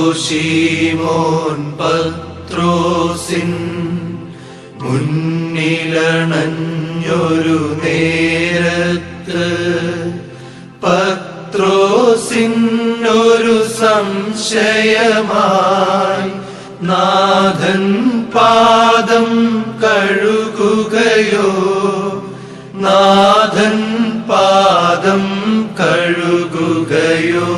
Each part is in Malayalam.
ശീമോൻ പത്രോസിൻ മുന്നിലണഞ്ഞൊരു നേരത്ത് പത്രോസിനൊരു സംശയമായി നാഥൻ പാദം കഴുകുകയോ നാഥൻ പാദം കഴുകുകയോ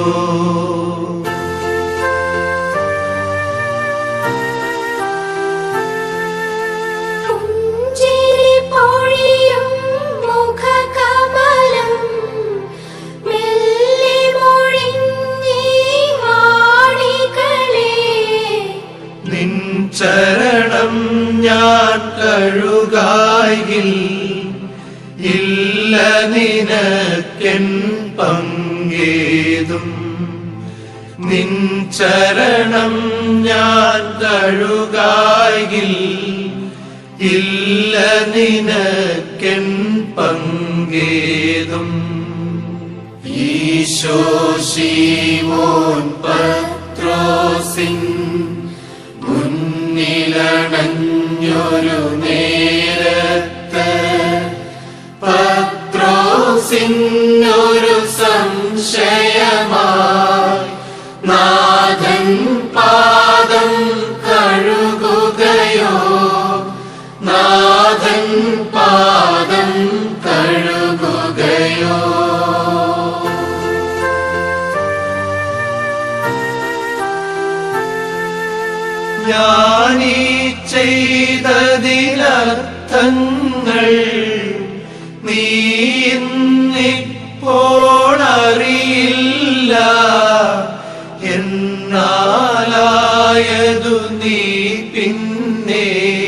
പുഞ്ചിരി പൊഴിയും മുഖകമലം മെല്ലെ മൊഴിഞ്ഞീ വാണികളെ നിൻ ചരണം ഞാൻ കഴുകായിൽ ഇല്ല നിനക്കെൻ പങ്കേതും നിൻ ചരണം ഞാൻ കഴുകായിൽ ഇല്ല നിനക്കെൻ പങ്കേതും ഈശോ ശീമോൻ പത്രോസിൻ മുന്നിലണഞ്ഞൊരു നേരത്ത് പത്രോസിനൊരു സംശയമായി നാഥൻ പാദം കഴുകുകയോ നാഥൻ പാദം കഴുകുകയോ ഞാനീ ചെയ്തതിനർത്ഥങ്ങൾ നീ ഇന്നിപ്പോൾ അറിയില്ല എന്നാലായതു നീ പിന്നെ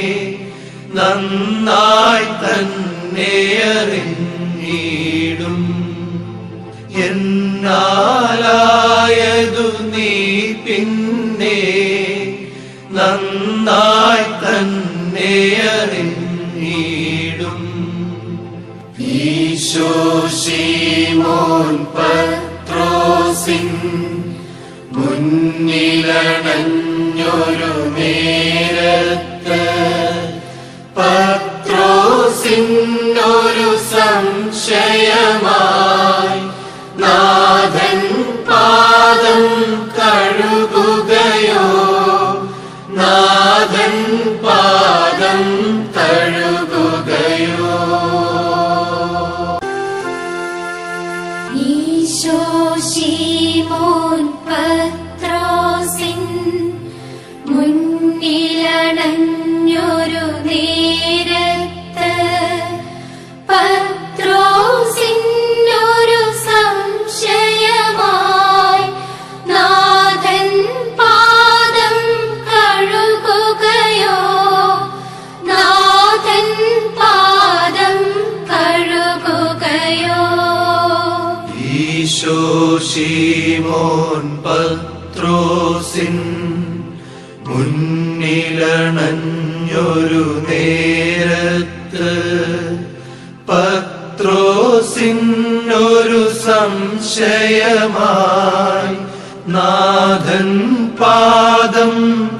നന്നായി തന്നെ അറിഞ്ഞിടും എന്നാലായതു നീ പിന്നെ നന്നായി തന്നെ അറിഞ്ഞിടും ഈശോ ശീമോൻ പത്രോസിൻ മുന്നിലണഞ്ഞൊരു നേരത്ത് പത്രോസിനൊരു സംശയമായി നാഥൻ പാദം കഴുകുകയോ നാഥൻ പാദം കഴുകുകയോ ഈശോ ശീമോൻ പത്രോസിൻ മുന്നിലണഞ്ഞൊരു നേരത്ത് പത്രോസിനൊരു സംശയമായി നാഥൻ പാദം കഴുകുകയോ നാഥൻ പാദം കഴുകുകയോ ഈശോ ശീമോൻ പത്രോസിൻ മുന്നിലണഞ്ഞൊരു നേരത്ത് പത്രോസിനൊരു സംശയമായി നാഥൻ പാദം